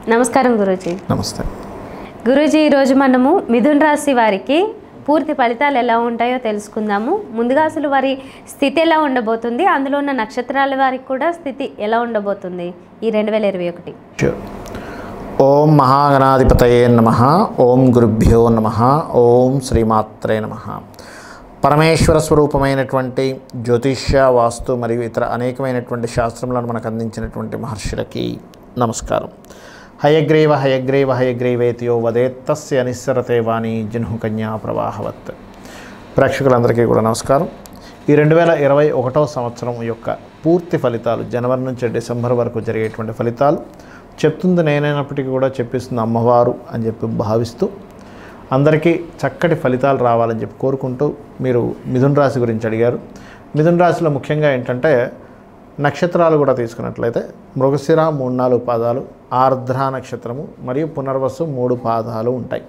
నమస్కారం గురూజీ నమస్తే గురూజీ ఈరోజు మనము మిథున్ రాశి వారికి పూర్తి ఫలితాలు ఎలా ఉంటాయో తెలుసుకుందాము ముందుగా అసలు వారి స్థితి ఎలా ఉండబోతుంది అందులో ఉన్న నక్షత్రాల వారికి కూడా స్థితి ఎలా ఉండబోతుంది ఈ రెండు వేల ఇరవై ఒకటి Sure. ఓం మహాగణాధిపతయే నమ ఓం గురుభ్యో నమ ఓం శ్రీమాత్రే నమ పరమేశ్వర స్వరూపమైనటువంటి జ్యోతిష్య వాస్తు మరియు ఇతర అనేకమైనటువంటి శాస్త్రములను మనకు అందించినటువంటి మహర్షులకి నమస్కారం హయగ్రీవ హయగ్రీవ హయగ్రీవేతియో వదేత్తస్య నిస్సరతే వాణి జన్హు కన్యా ప్రవాహవత్ ప్రేక్షకులందరికీ కూడా నమస్కారం ఈ రెండు వేల ఇరవై ఒకటో సంవత్సరం యొక్క పూర్తి ఫలితాలు జనవరి నుంచి డిసెంబర్ వరకు జరిగేటువంటి ఫలితాలు చెప్తుంది నేనైనప్పటికీ కూడా చెప్పిస్తుంది అమ్మవారు అని చెప్పి భావిస్తూ అందరికీ చక్కటి ఫలితాలు రావాలని చెప్పి కోరుకుంటూ మీరు మిథున్ రాశి గురించి అడిగారు మిథున్ రాశిలో ముఖ్యంగా ఏంటంటే నక్షత్రాలు కూడా తీసుకున్నట్లయితే మృగశిర మూడు నాలుగు పాదాలు ఆర్ద్ర నక్షత్రము మరియు పునర్వసు మూడు పాదాలు ఉంటాయి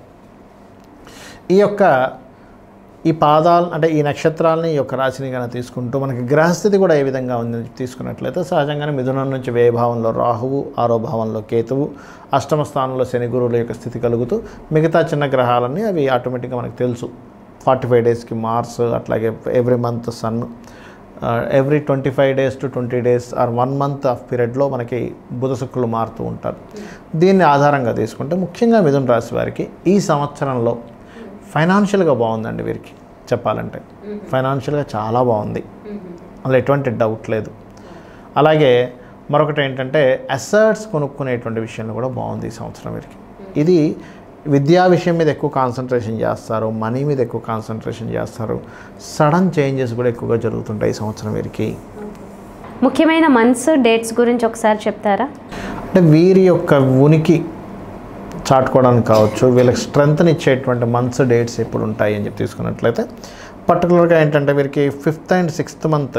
ఈ యొక్క ఈ పాదాలు అంటే ఈ నక్షత్రాలని ఈ యొక్క రాశిని కనుక తీసుకుంటూ మనకి గ్రహస్థితి కూడా ఏ విధంగా ఉందని తీసుకున్నట్లయితే సహజంగానే మిథునం నుంచి వ్యయభావంలో రాహువు ఆరో భావంలో కేతువు అష్టమ స్థానంలో శని గురువుల యొక్క స్థితి కలుగుతూ మిగతా చిన్న గ్రహాలన్నీ అవి ఆటోమేటిక్గా మనకు తెలుసు ఫార్టీ ఫైవ్ డేస్కి మార్స్ అట్లాగే every month sun every twenty five days to twenty days or one month of పీరియడ్లో మనకి బుధ శుక్రులు మారుతూ ఉంటారు దీన్ని ఆధారంగా తీసుకుంటే ముఖ్యంగా మిథున రాశి వారికి ఈ సంవత్సరంలో ఫైనాన్షియల్గా బాగుందండి వీరికి చెప్పాలంటే ఫైనాన్షియల్గా చాలా బాగుంది అందులో ఎటువంటి డౌట్ లేదు అలాగే మరొకటి ఏంటంటే అసర్ట్స్ కొనుక్కునేటువంటి విషయంలో కూడా బాగుంది ఈ సంవత్సరం వీరికి ఇది విద్యా విషయం మీద ఎక్కువ కాన్సన్ట్రేషన్ చేస్తారు మనీ మీద ఎక్కువ కాన్సన్ట్రేషన్ చేస్తారు సడన్ చేంజెస్ కూడా ఎక్కువగా జరుగుతుంటాయి ఈ సంవత్సరం వీరికి ముఖ్యమైన మంత్స్ డేట్స్ గురించి ఒకసారి చెప్తారా అంటే వీరి యొక్క ఉనికి చాటుకోవడానికి కావచ్చు వీళ్ళకి స్ట్రెంగ్త్ని ఇచ్చేటువంటి మంత్స్ డేట్స్ ఎప్పుడు ఉంటాయి అని చెప్పి తీసుకున్నట్లయితే పర్టికులర్గా ఏంటంటే వీరికి ఫిఫ్త్ అండ్ సిక్స్త్ మంత్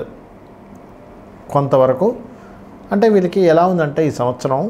కొంతవరకు అంటే వీళ్ళకి ఎలా ఉందంటే ఈ సంవత్సరం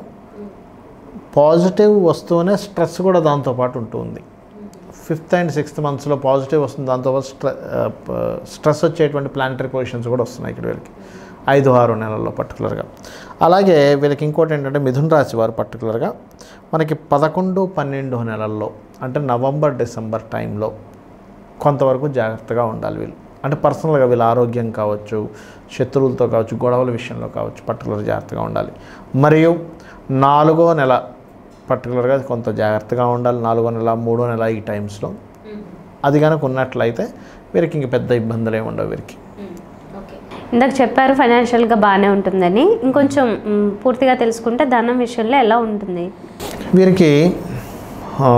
పాజిటివ్ వస్తూనే స్ట్రెస్ కూడా దాంతోపాటు ఉంటుంది ఫిఫ్త్ అండ్ సిక్స్త్ మంత్స్లో పాజిటివ్ వస్తుంది దాంతోపాటు స్ట్రె స్ట్రెస్ వచ్చేటువంటి ప్లానటరీ పొజిషన్స్ కూడా వస్తున్నాయి ఇక్కడ వీళ్ళకి ఐదు ఆరు నెలల్లో పర్టికులర్గా అలాగే వీళ్ళకి ఇంకోటి ఏంటంటే మిథున్ రాశి వారు పర్టికులర్గా మనకి పదకొండు పన్నెండు నెలల్లో అంటే నవంబర్ డిసెంబర్ టైంలో కొంతవరకు జాగ్రత్తగా ఉండాలి వీళ్ళు అంటే పర్సనల్గా వీళ్ళ ఆరోగ్యం కావచ్చు శత్రువులతో కావచ్చు గొడవల విషయంలో కావచ్చు పర్టికులర్ జాగ్రత్తగా ఉండాలి మరియు నాలుగో నెల పర్టికులర్గా కొంత జాగ్రత్తగా ఉండాలి నాలుగో నెల మూడో నెల ఈ టైమ్స్లో అది కనుక ఉన్నట్లయితే వీరికి ఇంక పెద్ద ఇబ్బందులు ఏమి ఉండవు వీరికి ఇందాక చెప్పారు ఫైనాన్షియల్గా బాగానే ఉంటుందని ఇంకొంచెం మ్, పూర్తిగా తెలుసుకుంటే ధనం విషయంలో ఎలా ఉంటుంది వీరికి ఆ,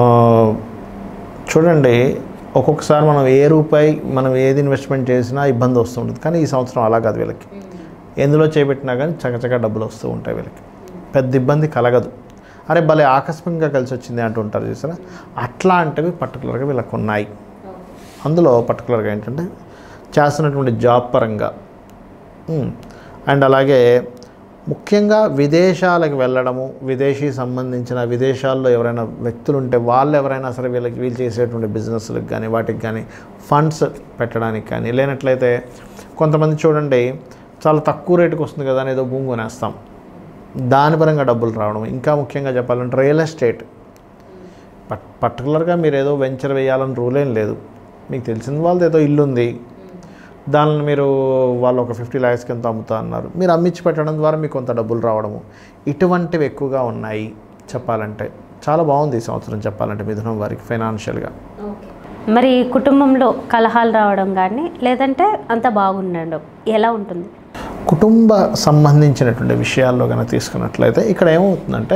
చూడండి ఒక్కొక్కసారి మనం ఏ రూపాయి మనం ఏది ఇన్వెస్ట్మెంట్ చేసినా ఇబ్బంది వస్తుంటుంది కానీ ఈ సంవత్సరం అలా కాదు వీళ్ళకి ఎందులో చేపెట్టినా కానీ చకచక డబ్బులు వస్తూ ఉంటాయి వీళ్ళకి పెద్ద ఇబ్బంది కలగదు అరే భలే ఆకస్మికంగా కలిసి వచ్చింది అంటుంటారు చూసారా అట్లాంటివి పర్టికులర్గా వీళ్ళకి ఉన్నాయి అందులో పర్టికులర్గా ఏంటంటే చేస్తున్నటువంటి జాబ్ పరంగా ఉమ్, అండ్ అలాగే ముఖ్యంగా విదేశాలకు వెళ్ళడము విదేశీ సంబంధించిన విదేశాల్లో ఎవరైనా వ్యక్తులు ఉంటే వాళ్ళు ఎవరైనా సరే వీళ్ళకి వీళ్ళు చేసేటువంటి బిజినెస్లకు కానీ వాటికి కానీ ఫండ్స్ పెట్టడానికి కానీ లేనట్లయితే కొంతమంది చూడండి చాలా తక్కువ రేటుకి వస్తుంది కదా అని ఏదో భూమి కొనేస్తాం దాని పరంగా డబ్బులు రావడం ఇంకా ముఖ్యంగా చెప్పాలంటే రియల్ ఎస్టేట్ పట్ పర్టికులర్గా మీరు ఏదో వెంచర్ వేయాలని రూల్ ఏం లేదు మీకు తెలిసిన వాళ్ళది ఏదో ఇల్లు ఉంది దానిని మీరు వాళ్ళు ఒక ఫిఫ్టీ ల్యాక్స్కి ఎంత అమ్ముతా అన్నారు మీరు అమ్మించి పెట్టడం ద్వారా మీకు కొంత డబ్బులు రావడము ఇటువంటివి ఎక్కువగా ఉన్నాయి చెప్పాలంటే చాలా బాగుంది ఈ సంవత్సరం చెప్పాలంటే మిథునం వారికి ఫైనాన్షియల్గా మరి కుటుంబంలో కలహాలు రావడం కానీ లేదంటే అంత బాగుండడం ఎలా ఉంటుంది కుటుంబ సంబంధించినటువంటి విషయాల్లో కనుక తీసుకున్నట్లయితే ఇక్కడ ఏమవుతుందంటే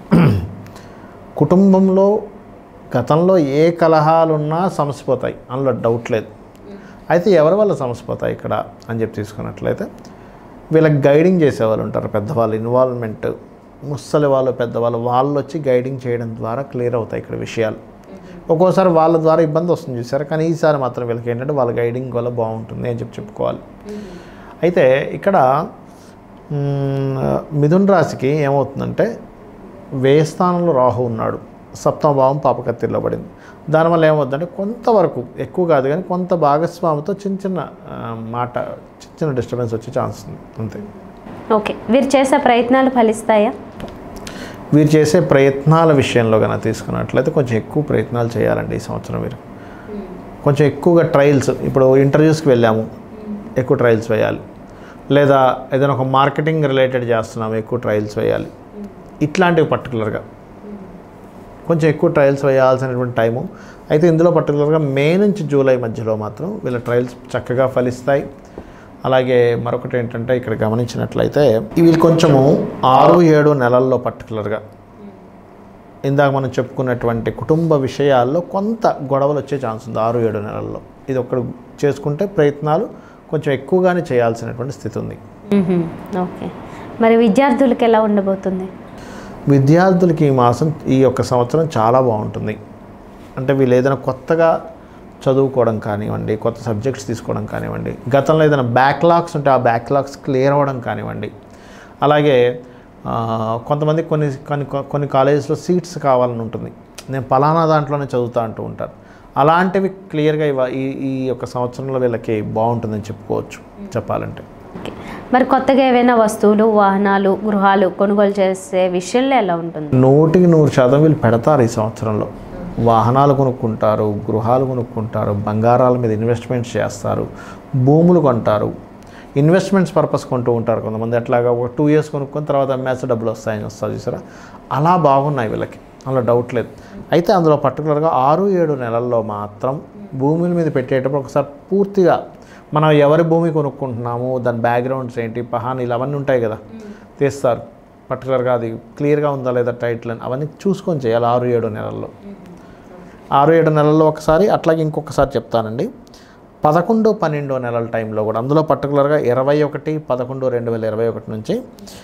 కుటుంబంలో గతంలో ఏ కలహాలున్నా సమసిపోతాయి అందులో డౌట్ లేదు అయితే ఎవరి వల్ల సమసిపోతాయి ఇక్కడ అని చెప్పి తీసుకున్నట్లయితే వీళ్ళకి గైడింగ్ చేసేవాళ్ళు ఉంటారు పెద్దవాళ్ళు ఇన్వాల్వ్మెంట్ ముసలి వాళ్ళు పెద్దవాళ్ళు వాళ్ళు వచ్చి గైడింగ్ చేయడం ద్వారా క్లియర్ అవుతాయి ఇక్కడ విషయాలు ఒక్కోసారి వాళ్ళ ద్వారా ఇబ్బంది వస్తుంది చూసారు కానీ ఈసారి మాత్రం వీళ్ళకి ఏంటంటే వాళ్ళ గైడింగ్ వల్ల బాగుంటుంది అని చెప్పి చెప్పుకోవాలి అయితే ఇక్కడ మ్, మిథున్ రాశికి ఏమవుతుందంటే వ్యయ స్థానంలో రాహు ఉన్నాడు సప్తమ భావం పాపకత్తిలో పడింది దానివల్ల ఏమవుతుందంటే కొంతవరకు ఎక్కువ కాదు కానీ కొంత భాగస్వామితో చిన్న చిన్న ఆ, మాట చిన్న చిన్న డిస్టర్బెన్స్ వచ్చే ఛాన్స్ ఉంది అంతే ఓకే వీరు చేసే ప్రయత్నాలు ఫలిస్తాయా వీరు చేసే ప్రయత్నాల విషయంలో కనుక తీసుకున్నట్లయితే కొంచెం ఎక్కువ ప్రయత్నాలు చేయాలండి ఈ సంవత్సరం మీరు కొంచెం ఎక్కువగా ట్రయల్స్ ఇప్పుడు ఇంటర్వ్యూస్కి వెళ్ళాము ఎక్కువ ట్రయల్స్ వేయాలి లేదా ఏదైనా ఒక మార్కెటింగ్ రిలేటెడ్ చేస్తున్నాము ఎక్కువ ట్రయల్స్ వేయాలి ఇట్లాంటివి పర్టికులర్గా కొంచెం ఎక్కువ ట్రయల్స్ వేయాల్సినటువంటి టైము అయితే ఇందులో పర్టికులర్గా మే నుంచి జూలై మధ్యలో మాత్రం వీళ్ళ ట్రయల్స్ చక్కగా ఫలిస్తాయి అలాగే మరొకటి ఏంటంటే ఇక్కడ గమనించినట్లయితే వీళ్ళు కొంచెము ఆరు ఏడు నెలల్లో పర్టికులర్గా ఇందాక మనం చెప్పుకున్నటువంటి కుటుంబ విషయాల్లో కొంత గొడవలు వచ్చే ఛాన్స్ ఉంది ఆరు ఏడు నెలల్లో ఇది ఒక్కడు చేసుకుంటే ప్రయత్నాలు కొంచెం ఎక్కువగానే చేయాల్సినటువంటి స్థితి ఉంది మ్మ్. ఓకే మరి విద్యార్థులకు ఎలా ఉండబోతుంది విద్యార్థులకి ఈ మాసం ఈ యొక్క సంవత్సరం చాలా బాగుంటుంది అంటే వీళ్ళు ఏదైనా కొత్తగా చదువుకోవడం కానివ్వండి కొత్త సబ్జెక్ట్స్ తీసుకోవడం కానివ్వండి గతంలో ఏదైనా బ్యాక్లాగ్స్ ఉంటే ఆ బ్యాక్లాగ్స్ క్లియర్ అవ్వడం కానివ్వండి అలాగే ఆ, కొంతమంది కొన్ని కొన్ని కొన్ని కాలేజెస్లో సీట్స్ కావాలని ఉంటుంది నేను పలానా దాంట్లోనే చదువుతా అంటూ ఉంటారు అలాంటివి క్లియర్గా ఇవ ఈ ఈ యొక్క సంవత్సరంలో వీళ్ళకి బాగుంటుందని చెప్పుకోవచ్చు చెప్పాలంటే ఓకే మరి కొత్తగా ఏవైనా వస్తువులు వాహనాలు గృహాలు కొనుగోలు చేసే విషయంలో ఎలా ఉంటుంది నూటికి నూరు శాతం వీళ్ళు పెడతారు ఈ సంవత్సరంలో వాహనాలు కొనుక్కుంటారు గృహాలు కొనుక్కుంటారు బంగారాల మీద ఇన్వెస్ట్మెంట్స్ చేస్తారు భూములు కొంటారు ఇన్వెస్ట్మెంట్స్ పర్పస్ కొంటూ ఉంటారు కొంతమంది అట్లాగా ఒక టూ ఇయర్స్ కొనుక్కొని తర్వాత అమ్మేస్తే డబ్బులు వస్తాయని వస్తుంది చూసారా అలా బాగున్నాయి వీళ్ళకి అందులో డౌట్ లేదు అయితే అందులో పర్టికులర్గా ఆరు ఏడు నెలల్లో మాత్రం భూముల మీద పెట్టేటప్పుడు ఒకసారి పూర్తిగా మనం ఎవరి భూమి కొనుక్కుంటున్నాము దాని బ్యాక్గ్రౌండ్స్ ఏంటి పహానీలు అవన్నీ ఉంటాయి కదా తీస్తారు పర్టికులర్గా అది క్లియర్గా ఉందా లేదా టైటిల్ అని అవన్నీ చూసుకొని చేయాలి ఆరు ఏడు నెలల్లో ఆరు ఏడు నెలల్లో ఒకసారి అట్లాగే ఇంకొకసారి చెప్తానండి పదకొండు పన్నెండో నెలల టైంలో కూడా అందులో పర్టికులర్గా ఇరవై ఒకటి పదకొండు రెండు వేల ఇరవై ఒకటి నుంచి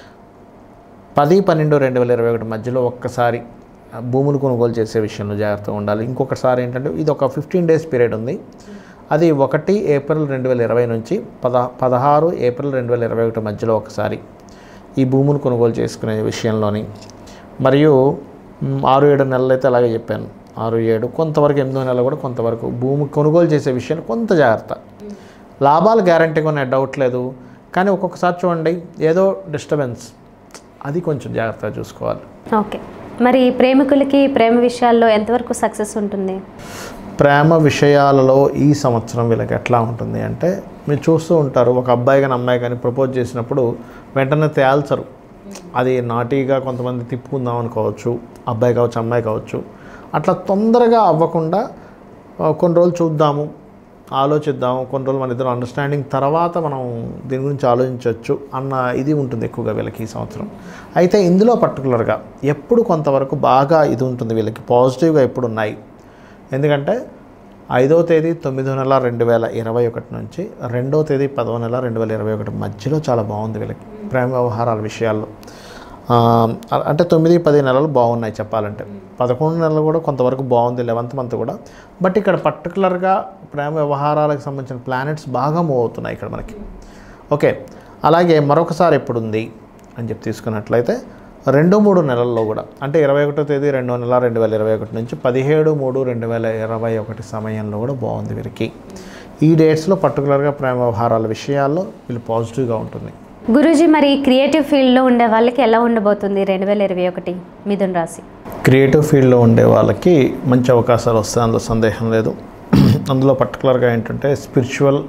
పది పన్నెండు రెండు వేల ఇరవై ఒకటి మధ్యలో ఒక్కసారి ఆ, భూములు కొనుగోలు చేసే విషయంలో జాగ్రత్తగా ఉండాలి ఇంకొకసారి ఏంటంటే ఇది ఒక ఫిఫ్టీన్ డేస్ పీరియడ్ ఉంది అది ఒకటి ఏప్రిల్ రెండు వేల ఇరవై నుంచి పద పదహారు ఏప్రిల్ రెండు వేల ఇరవై ఒకటి మధ్యలో ఒకసారి ఈ భూములు కొనుగోలు చేసుకునే విషయంలోని మరియు మ్, ఆరు ఏడు నెలలు అయితే అలాగే చెప్పాను ఆరు ఏడు కొంతవరకు ఎనిమిదో నెలలు కూడా కొంతవరకు భూమి కొనుగోలు చేసే విషయంలో కొంత జాగ్రత్త లాభాలు గ్యారంటీగా ఉన్నాయి డౌట్ లేదు కానీ ఒక్కొక్కసారి చూడండి ఏదో డిస్టర్బెన్స్ అది కొంచెం జాగ్రత్తగా చూసుకోవాలి ఓకే మరి ప్రేమికులకి ప్రేమ విషయాల్లో ఎంతవరకు సక్సెస్ ఉంటుంది ప్రేమ విషయాలలో ఈ సంవత్సరం వీళ్ళకి ఎట్లా ఉంటుంది అంటే మీరు చూస్తూ ఉంటారు ఒక అబ్బాయి కానీ అమ్మాయి కానీ ప్రపోజ్ చేసినప్పుడు వెంటనే తేల్చరు అది నాటీగా కొంతమంది తిప్పుకుందాం అనుకోవచ్చు అబ్బాయి కావచ్చు అమ్మాయి కావచ్చు అట్లా తొందరగా అవ్వకుండా ఆ, కొన్ని రోజులు చూద్దాము ఆలోచిద్దాము కొన్ని రోజులు మన ఇద్దరు అండర్స్టాండింగ్ తర్వాత మనం దీని గురించి ఆలోచించవచ్చు అన్న ఇది ఉంటుంది ఎక్కువగా వీళ్ళకి ఈ సంవత్సరం అయితే ఇందులో పర్టికులర్గా ఎప్పుడు కొంతవరకు బాగా ఇది ఉంటుంది వీళ్ళకి పాజిటివ్గా ఎప్పుడు ఉన్నాయి ఎందుకంటే ఐదో తేదీ తొమ్మిదో నెల రెండు వేల ఇరవై ఒకటి నుంచి రెండో తేదీ పదవ నెల రెండు వేల ఇరవై ఒకటి మధ్యలో చాలా బాగుంది వీళ్ళకి ప్రేమ వ్యవహారాల విషయాల్లో ఆ, అంటే తొమ్మిది పది నెలలు బాగున్నాయి చెప్పాలంటే పదకొండు నెలలు కూడా కొంతవరకు బాగుంది లెవెంత్ మంత్ కూడా బట్ ఇక్కడ పర్టికులర్గా ప్రేమ వ్యవహారాలకు సంబంధించిన ప్లానెట్స్ బాగా మూవ్ అవుతున్నాయి ఇక్కడ మనకి ఓకే అలాగే మరొకసారి ఎప్పుడుంది అని చెప్పి తీసుకున్నట్లయితే రెండు మూడు నెలల్లో కూడా అంటే ఇరవై ఒకటో తేదీ రెండో నెల రెండు వేల ఇరవై ఒకటి నుంచి పదిహేడు మూడు రెండు వేల ఇరవై ఒకటి సమయంలో కూడా బాగుంది వీరికి ఈ డేట్స్లో పర్టికులర్గా ప్రేమ వ్యవహారాల విషయాల్లో వీళ్ళు పాజిటివ్గా ఉంటుంది గురూజీ మరి క్రియేటివ్ ఫీల్డ్లో ఉండే వాళ్ళకి ఎలా ఉండబోతుంది రెండు వేల ఇరవై ఒకటి మిథున్ రాశి క్రియేటివ్ ఫీల్డ్లో ఉండే వాళ్ళకి మంచి అవకాశాలు వస్తాయి అందులో సందేహం లేదు అందులో పర్టికులర్గా ఏంటంటే స్పిరిచువల్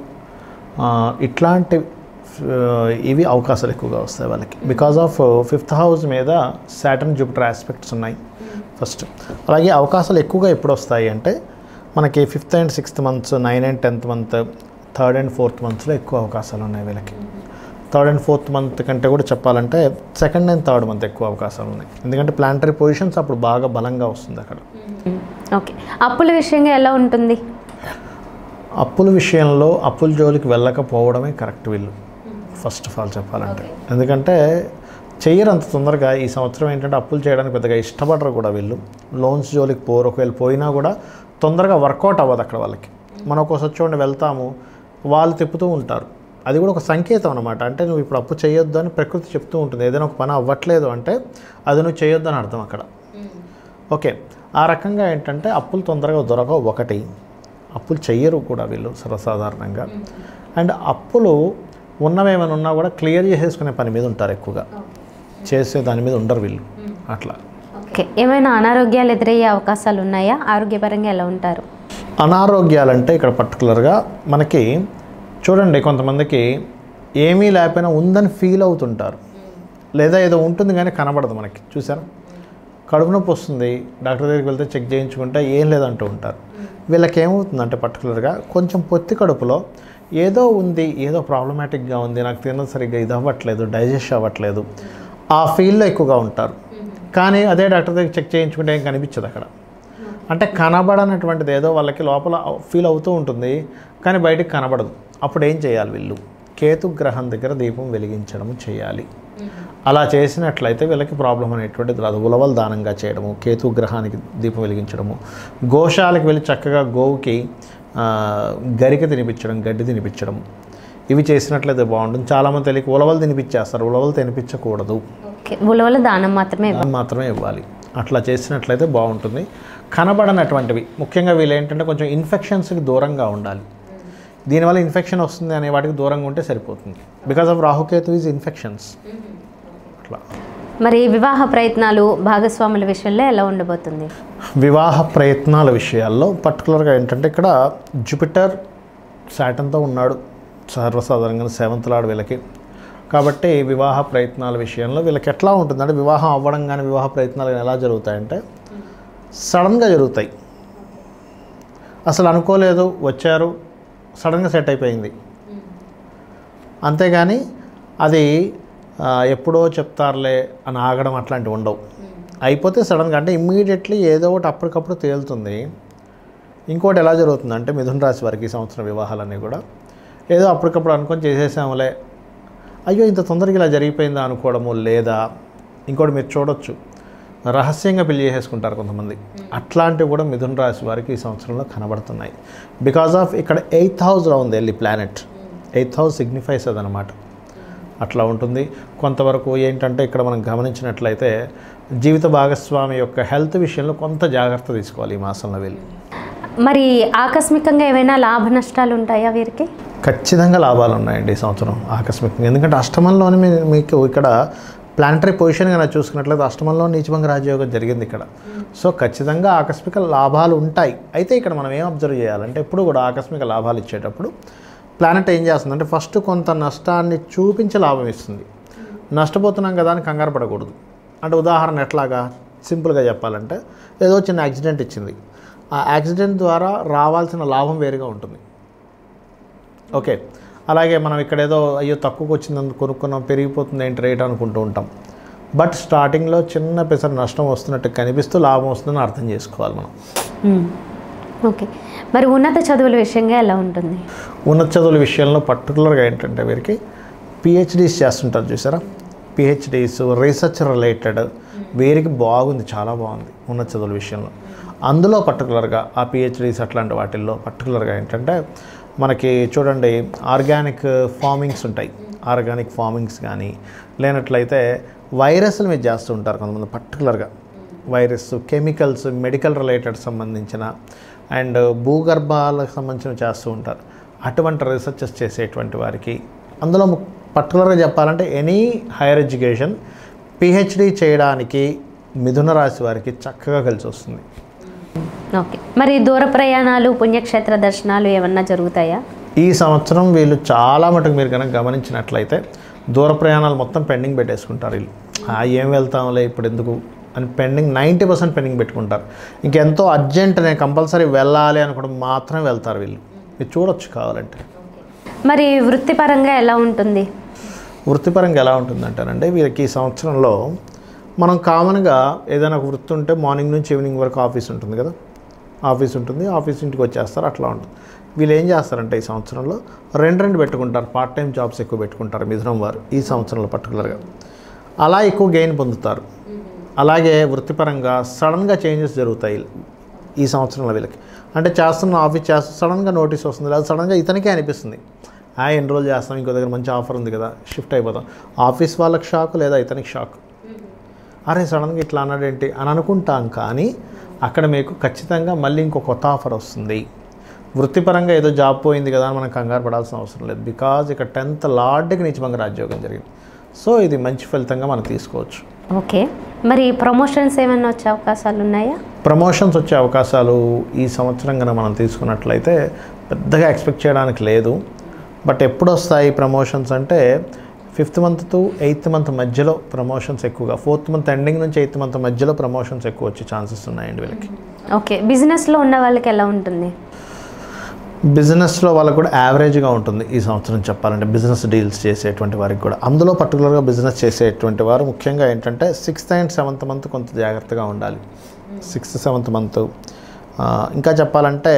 ఇట్లాంటి ఆ, ఇవి అవకాశాలు ఎక్కువగా వస్తాయి వాళ్ళకి బికాజ్ ఆఫ్ ఫిఫ్త్ హౌస్ మీద సాటర్న్ జూపిటర్ ఆస్పెక్ట్స్ ఉన్నాయి ఫస్ట్ అలాగే అవకాశాలు ఎక్కువగా ఎప్పుడు వస్తాయి అంటే మనకి fifth and sixth months nine and tenth month third and fourth మంత్స్లో ఎక్కువ అవకాశాలు ఉన్నాయి వీళ్ళకి థర్డ్ అండ్ ఫోర్త్ మంత్ కంటే కూడా చెప్పాలంటే సెకండ్ అండ్ థర్డ్ మంత్ ఎక్కువ అవకాశాలు ఉన్నాయి ఎందుకంటే ప్లాంటరీ పొజిషన్స్ అప్పుడు బాగా బలంగా వస్తుంది అక్కడ ఓకే అప్పుల విషయంగా ఎలా ఉంటుంది అప్పుల విషయంలో అప్పుల జోలికి వెళ్ళకపోవడమే కరెక్ట్ వీళ్ళు ఫస్ట్ ఆఫ్ ఆల్ చెప్పాలంటే ఎందుకంటే చెయ్యరు అంత తొందరగా ఈ సంవత్సరం ఏంటంటే అప్పులు చేయడానికి పెద్దగా ఇష్టపడరు కూడా వీళ్ళు లోన్స్ జోలికి పోరు ఒకవేళ పోయినా కూడా తొందరగా వర్కౌట్ అవ్వదు అక్కడ వాళ్ళకి మనం ఒక్కోసారి చూడండి వెళ్తాము వాళ్ళు తిప్పుతూ ఉంటారు అది కూడా ఒక సంకేతం అనమాట అంటే నువ్వు ఇప్పుడు అప్పు చేయొద్దు అని ప్రకృతి చెప్తూ ఉంటుంది ఏదైనా ఒక పని అవ్వట్లేదు అంటే అది నువ్వు చేయొద్దు అని అర్థం అక్కడ ఓకే ఆ రకంగా ఏంటంటే అప్పులు తొందరగా దొరకవు ఒకటి అప్పులు చెయ్యరు కూడా వీళ్ళు సర్వసాధారణంగా అండ్ అప్పులు ఉన్నవేమైనా ఉన్నా కూడా క్లియర్ చేసేసుకునే పని మీద ఉంటారు ఎక్కువగా చేసే దాని మీద ఉండరు వీళ్ళు అట్లా ఓకే ఏమైనా అనారోగ్యాలు ఎదురయ్యే అవకాశాలు ఉన్నాయా ఆరోగ్యపరంగా ఎలా ఉంటారు అనారోగ్యాలంటే ఇక్కడ పర్టికులర్గా మనకి చూడండి కొంతమందికి ఏమీ లేకపోయినా ఉందని ఫీల్ అవుతుంటారు లేదా ఏదో ఉంటుంది కానీ కనబడదు మనకి చూసారా కడుపు నొప్పి వస్తుంది డాక్టర్ దగ్గరికి వెళ్తే చెక్ చేయించుకుంటే ఏం లేదంటూ ఉంటారు వీళ్ళకి ఏమవుతుందంటే పర్టికులర్గా కొంచెం పొత్తి కడుపులో ఏదో ఉంది ఏదో ప్రాబ్లమాటిక్గా ఉంది నాకు తినదు సరిగ్గా ఇది అవ్వట్లేదు డైజెస్ట్ అవ్వట్లేదు ఆ ఫీల్డ్లో ఎక్కువగా ఉంటారు కానీ అదే డాక్టర్ దగ్గర చెక్ చేయించుకుంటే ఏం కనిపించదు అక్కడ అంటే కనబడనటువంటిది ఏదో వాళ్ళకి లోపల ఫీల్ అవుతూ ఉంటుంది కానీ బయటికి కనబడదు అప్పుడు ఏం చేయాలి వీళ్ళు కేతు గ్రహం దగ్గర దీపం వెలిగించడం చేయాలి అలా చేసినట్లయితే వీళ్ళకి ప్రాబ్లం అనేటువంటిది రాదు ఉలవలు దానంగా చేయడము కేతు గ్రహానికి దీపం వెలిగించడము గోశాలకు వెళ్ళి చక్కగా గోవుకి ఆ, గరిక తినిపించడం గడ్డి తినిపించడం ఇవి చేసినట్లయితే బాగుంటుంది చాలామంది తెలియక ఉలవలు తినిపించేస్తారు ఉలవలు తినిపించకూడదు ఓకే ఉలవల దానం మాత్రమే ఇవ్వాలి. దాన్ని మాత్రమే ఇవ్వాలి అట్లా చేసినట్లయితే బాగుంటుంది కనబడనటువంటివి ముఖ్యంగా వీళ్ళు ఏంటంటే కొంచెం ఇన్ఫెక్షన్స్కి దూరంగా ఉండాలి దీనివల్ల ఇన్ఫెక్షన్ వస్తుంది అనే వాటికి దూరంగా ఉంటే సరిపోతుంది because of Rahu Ketu is infections అట్లా మరి వివాహ ప్రయత్నాలు భాగస్వాముల విషయంలో ఎలా ఉండబోతుంది వివాహ ప్రయత్నాల విషయాల్లో పర్టికులర్గా ఏంటంటే ఇక్కడ జూపిటర్ శాటన్తో ఉన్నాడు సర్వసాధారణంగా సెవెంత్ లాడ్ వీళ్ళకి కాబట్టి వివాహ ప్రయత్నాల విషయంలో వీళ్ళకి ఎట్లా ఉంటుందంటే వివాహం అవ్వడం కానీ వివాహ ప్రయత్నాలు కానీ ఎలా జరుగుతాయంటే సడన్గా జరుగుతాయి అసలు అనుకోలేదు వచ్చారు సడన్గా సెట్ అయిపోయింది అంతేగాని అది ఆ, ఎప్పుడో చెప్తారులే అని ఆగడం అట్లాంటివి ఉండవు అయిపోతే సడన్గా అంటే ఇమ్మీడియట్లీ ఏదో ఒకటి అప్పటికప్పుడు తేలుతుంది ఇంకోటి ఎలా జరుగుతుందంటే మిథున రాశి వారికి ఈ సంవత్సరం వివాహాలన్నీ కూడా ఏదో అప్పటికప్పుడు అనుకొని చేసేసాములే అయ్యో ఇంత తొందరగా ఇలా జరిగిపోయిందా అనుకోవడము లేదా ఇంకోటి మీరు చూడొచ్చు రహస్యంగా పెళ్లి చేసేసుకుంటారు కొంతమంది అట్లాంటివి కూడా మిథున రాశి వారికి ఈ సంవత్సరంలో కనబడుతున్నాయి బికాజ్ ఆఫ్ ఇక్కడ ఎయిత్ హౌస్లో ఉంది వెళ్ళి ప్లానెట్ ఎయిత్ హౌస్ సిగ్నిఫైస్ అదనమాట అట్లా ఉంటుంది కొంతవరకు ఏంటంటే ఇక్కడ మనం గమనించినట్లయితే జీవిత భాగస్వామి యొక్క హెల్త్ విషయంలో కొంత జాగ్రత్త తీసుకోవాలి ఈ మాసంలో వెళ్ళి మరి ఆకస్మికంగా ఏమైనా లాభ నష్టాలు ఉంటాయా వీరికి ఖచ్చితంగా లాభాలు ఉన్నాయండి ఈ సంవత్సరం ఆకస్మికంగా ఎందుకంటే అష్టమంలోనే మీ- మీకు ఇక్కడ ప్లానటరీ పొజిషన్ కనుక చూసుకున్నట్లయితే అష్టమంలో నీచభంగ రాజయోగం జరిగింది ఇక్కడ సో ఖచ్చితంగా ఆకస్మిక లాభాలు ఉంటాయి అయితే ఇక్కడ మనం ఏం అబ్జర్వ్ చేయాలంటే ఎప్పుడు కూడా ఆకస్మిక లాభాలు ఇచ్చేటప్పుడు ప్లానెట్ ఏం చేస్తుందంటే ఫస్ట్ కొంత నష్టాన్ని చూపించి లాభం ఇస్తుంది నష్టపోతున్నాం కదా అని కంగారు పడకూడదు అంటే ఉదాహరణ ఎట్లాగా సింపుల్గా చెప్పాలంటే ఏదో చిన్న యాక్సిడెంట్ ఇచ్చింది ఆ యాక్సిడెంట్ ద్వారా రావాల్సిన లాభం వేరుగా ఉంటుంది ఓకే అలాగే మనం ఇక్కడ ఏదో అయ్యో తక్కువకి వచ్చిందని కొనుక్కున్నాం పెరిగిపోతుంది ఏంటి రేట్ అనుకుంటూ ఉంటాం బట్ స్టార్టింగ్లో చిన్న పెసర నష్టం వస్తున్నట్టు కనిపిస్తూ లాభం వస్తుందని అర్థం చేసుకోవాలి మనం మ్మ్. ఓకే మరి ఉన్నత చదువుల విషయంగా ఎలా ఉంటుంది ఉన్నత చదువుల విషయంలో పర్టికులర్గా ఏంటంటే వీరికి పిహెచ్డీస్ చేస్తుంటారు చూసారా పిహెచ్డీస్ రీసెర్చ్ రిలేటెడ్ వీరికి బాగుంది చాలా బాగుంది ఉన్నత చదువుల విషయంలో అందులో పర్టికులర్గా ఆ పిహెచ్డీస్ అట్లాంటి వాటిల్లో పర్టికులర్గా ఏంటంటే మనకి చూడండి ఆర్గానిక్ ఫార్మింగ్స్ ఉంటాయి ఆర్గానిక్ ఫార్మింగ్స్ కానీ లేనట్లయితే వైరస్ల మీద చేస్తూ ఉంటారు కొంతమంది పర్టికులర్గా వైరస్ కెమికల్స్ మెడికల్ రిలేటెడ్ సంబంధించిన అండ్ భూగర్భాలకు సంబంధించిన చేస్తూ ఉంటారు అటువంటి రీసెర్చెస్ చేసేటువంటి వారికి అందులో పర్టికులర్గా చెప్పాలంటే ఎనీ హైయర్ ఎడ్యుకేషన్ పిహెచ్డి చేయడానికి మిథున రాశి వారికి చక్కగా కలిసి వస్తుంది ఓకే మరి దూర ప్రయాణాలు పుణ్యక్షేత్ర దర్శనాలు ఏమన్నా జరుగుతాయా ఈ సంవత్సరం వీళ్ళు చాలా మటుకు మీరు కనుక గమనించినట్లయితే దూర ప్రయాణాలు మొత్తం పెండింగ్ పెట్టేసుకుంటారు వీళ్ళు "ఆ, ఏం వెళ్తాంలే ఇప్పుడు ఎందుకు అని పెండింగ్ నైంటీ పర్సెంట్ పెండింగ్ పెట్టుకుంటారు ఇంకెంతో అర్జెంట్ నేను కంపల్సరీ వెళ్ళాలి అనుకోవడం మాత్రమే వెళ్తారు వీళ్ళు మీరు చూడొచ్చు కావాలంటే మరి వృత్తిపరంగా ఎలా ఉంటుంది వృత్తిపరంగా ఎలా ఉంటుందంటారంటే వీరికి ఈ సంవత్సరంలో మనం కామన్గా ఏదైనా ఒక వృత్తి ఉంటే మార్నింగ్ నుంచి ఈవినింగ్ వరకు ఆఫీస్ ఉంటుంది కదా ఆఫీస్ ఉంటుంది ఆఫీస్ ఇంటికి వచ్చేస్తారు అట్లా ఉంటుంది వీళ్ళు ఏం చేస్తారంటే ఈ సంవత్సరంలో రెండు రెండు పెట్టుకుంటారు పార్ట్ టైం జాబ్స్ ఎక్కువ పెట్టుకుంటారు మిథునం వారు ఈ సంవత్సరంలో పర్టికులర్గా అలా ఎక్కువ గెయిన్ పొందుతారు అలాగే వృత్తిపరంగా సడన్గా చేంజెస్ జరుగుతాయి ఈ సంవత్సరంలో వీళ్ళకి అంటే చేస్తున్న ఆఫీస్ చేస్తూ సడన్గా నోటీస్ వస్తుంది లేదా సడన్గా ఇతనికే అనిపిస్తుంది ఆ ఎన్ని రోజులు చేస్తాం ఇంకో దగ్గర మంచి ఆఫర్ ఉంది కదా షిఫ్ట్ అయిపోతాం ఆఫీస్ వాళ్ళకి షాక్ లేదా ఇతనికి షాక్ అరే సడన్గా ఇట్లా అన్నాడేంటి అని అనుకుంటాం కానీ అక్కడ మీకు ఖచ్చితంగా మళ్ళీ ఇంకో కొత్త ఆఫర్ వస్తుంది వృత్తిపరంగా ఏదో జాబ్ పోయింది కదా అని మనం కంగారు పడాల్సిన అవసరం లేదు బికాజ్ ఇక్కడ టెన్త్ లార్డ్కి నీచభంగ రాజ్యోగం జరిగింది సో ఇది మంచి ఫలితంగా మనం తీసుకోవచ్చు ఓకే మరి ప్రమోషన్స్ ఏమైనా వచ్చే అవకాశాలు ఉన్నాయా ప్రమోషన్స్ వచ్చే అవకాశాలు ఈ సంవత్సరం కనుక మనం తీసుకున్నట్లయితే పెద్దగా ఎక్స్పెక్ట్ చేయడానికి లేదు బట్ ఎప్పుడు వస్తాయి ప్రమోషన్స్ అంటే fifth month to eighth month మధ్యలో ప్రమోషన్స్ ఎక్కువగా ఫోర్త్ మంత్ ఎండింగ్ నుంచి ఎయిత్ మంత్ మధ్యలో ప్రమోషన్స్ ఎక్కువ వచ్చే ఛాన్సెస్ ఉన్నాయండి వీళ్ళకి ఓకే బిజినెస్లో ఉన్న వాళ్ళకి ఎలా ఉంటుంది బిజినెస్లో వాళ్ళకు కూడా యావరేజ్గా ఉంటుంది ఈ సంవత్సరం చెప్పాలంటే బిజినెస్ డీల్స్ చేసేటువంటి వారికి కూడా అందులో పర్టికులర్గా బిజినెస్ చేసేటువంటి వారు ముఖ్యంగా ఏంటంటే సిక్స్త్ అండ్ సెవెంత్ మంత్ కొంత జాగ్రత్తగా ఉండాలి సిక్స్త్ సెవెంత్ మంత్ ఇంకా చెప్పాలంటే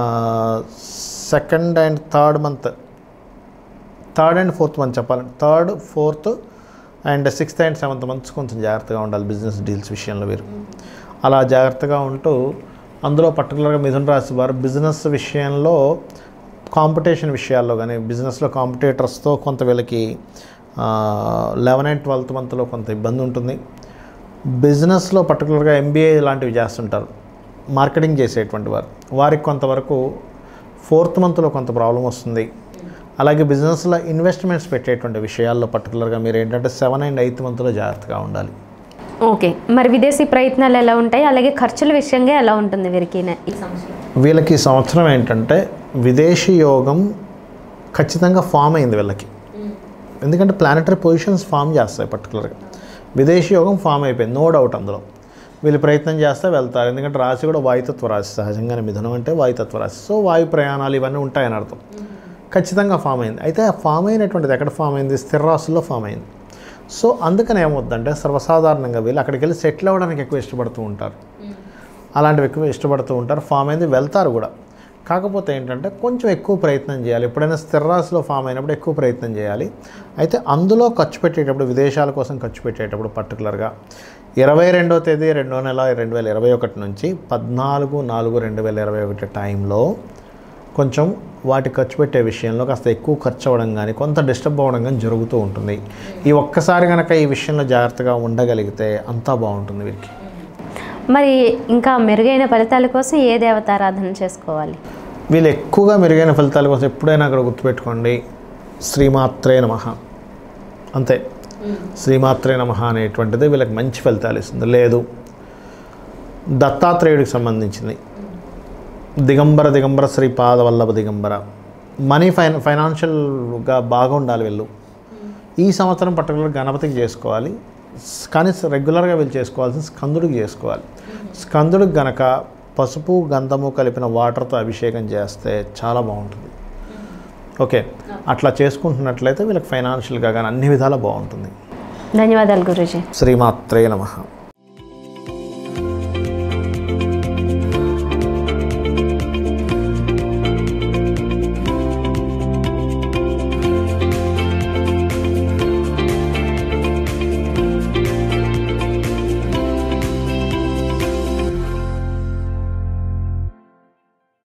second and third month third and fourth month చెప్పాలంటే third fourth and sixth and seventh months కొంచెం జాగ్రత్తగా ఉండాలి బిజినెస్ డీల్స్ విషయంలో వీరు అలా జాగ్రత్తగా ఉంటూ అందులో పర్టికులర్గా మిథున రాశి వారు బిజినెస్ విషయంలో కాంపిటీషన్ విషయాల్లో కానీ బిజినెస్లో కాంపిటేటర్స్తో కొంత వీళ్ళకి లెవెన్ అండ్ ట్వెల్త్ మంత్లో కొంత ఇబ్బంది ఉంటుంది బిజినెస్లో పర్టికులర్గా ఎంబీఏ లాంటివి చేస్తుంటారు మార్కెటింగ్ చేసేటువంటి వారు వారికి కొంతవరకు ఫోర్త్ మంత్లో కొంత ప్రాబ్లం వస్తుంది అలాగే బిజినెస్లో ఇన్వెస్ట్మెంట్స్ పెట్టేటువంటి విషయాల్లో పర్టికులర్గా మీరు ఏంటంటే సెవెన్ అండ్ ఎయిత్ మంత్లో జాగ్రత్తగా ఉండాలి ఓకే మరి విదేశీ ప్రయత్నాలు ఎలా ఉంటాయి అలాగే ఖర్చుల విషయంగా ఎలా ఉంటుంది వీరికి నే- ఈ సంవత్సరం వీళ్ళకి ఈ సంవత్సరం ఏంటంటే విదేశీ యోగం ఖచ్చితంగా ఫామ్ అయింది వీళ్ళకి ఎందుకంటే ప్లానటరీ పొజిషన్స్ ఫామ్ చేస్తాయి పర్టికులర్గా విదేశీ యోగం ఫామ్ అయిపోయింది నో డౌట్ అందులో వీళ్ళు ప్రయత్నం చేస్తే వెళ్తారు ఎందుకంటే రాశి కూడా వాయుతత్వ రాశి సహజంగానే మిథునం అంటే వాయుతత్వ రాశి సో వాయు ప్రయాణాలు ఇవన్నీ ఉంటాయని అర్థం ఖచ్చితంగా ఫామ్ అయింది అయితే ఆ ఫామ్ అయినటువంటిది ఎక్కడ ఫామ్ అయింది స్థిర రాశుల్లో ఫామ్ అయింది సో అందుకని ఏమవుద్దంటే సర్వసాధారణంగా వీళ్ళు అక్కడికి వెళ్ళి సెటిల్ అవ్వడానికి ఎక్కువ ఇష్టపడుతూ ఉంటారు అలాంటివి ఎక్కువ ఇష్టపడుతూ ఉంటారు ఫామ్ అయింది వెళ్తారు కూడా కాకపోతే ఏంటంటే కొంచెం ఎక్కువ ప్రయత్నం చేయాలి ఎప్పుడైనా స్థిర రాశిలో ఫామ్ అయినప్పుడు ఎక్కువ ప్రయత్నం చేయాలి అయితే అందులో ఖర్చు పెట్టేటప్పుడు విదేశాల కోసం ఖర్చు పెట్టేటప్పుడు పర్టికులర్గా ఇరవై రెండో తేదీ రెండో నెల రెండు వేల ఇరవై ఒకటి నుంచి పద్నాలుగు నాలుగు రెండు వేల ఇరవై ఒకటి టైంలో కొంచెం వాటి ఖర్చు పెట్టే విషయంలో కాస్త ఎక్కువ ఖర్చు అవ్వడం కానీ కొంత డిస్టర్బ్ అవ్వడం కానీ జరుగుతూ ఉంటుంది ఈ ఒక్కసారి కనుక ఈ విషయంలో జాగ్రత్తగా ఉండగలిగితే అంతా బాగుంటుంది వీరికి మరి ఇంకా మెరుగైన ఫలితాల కోసం ఏ దేవతారాధన చేసుకోవాలి వీళ్ళు ఎక్కువగా మెరుగైన ఫలితాల కోసం ఎప్పుడైనా అక్కడ గుర్తుపెట్టుకోండి శ్రీమాత్రే నమ అంతే శ్రీమాత్రే నమ అనేటువంటిది వీళ్ళకి మంచి ఫలితాలు ఇస్తుంది లేదు దత్తాత్రేయుడికి సంబంధించింది దిగంబర దిగంబర శ్రీ పాదవల్లభ దిగంబర మనీ ఫైన్ ఫైనాన్షియల్గా బాగుండాలి వీళ్ళు ఈ సంవత్సరం పర్టికులర్ గణపతికి చేసుకోవాలి స్- కానీ స- రెగ్యులర్గా వీళ్ళు చేసుకోవాల్సిన స్కందుడికి చేసుకోవాలి స్కందుడికి గనక పసుపు గంధము కలిపిన వాటర్తో అభిషేకం చేస్తే చాలా బాగుంటుంది ఓకే అట్లా చేసుకుంటున్నట్లయితే వీళ్ళకి ఫైనాన్షియల్గా కానీ అన్ని విధాలా బాగుంటుంది ధన్యవాదాలు గురూజీ శ్రీమాత్రే నమః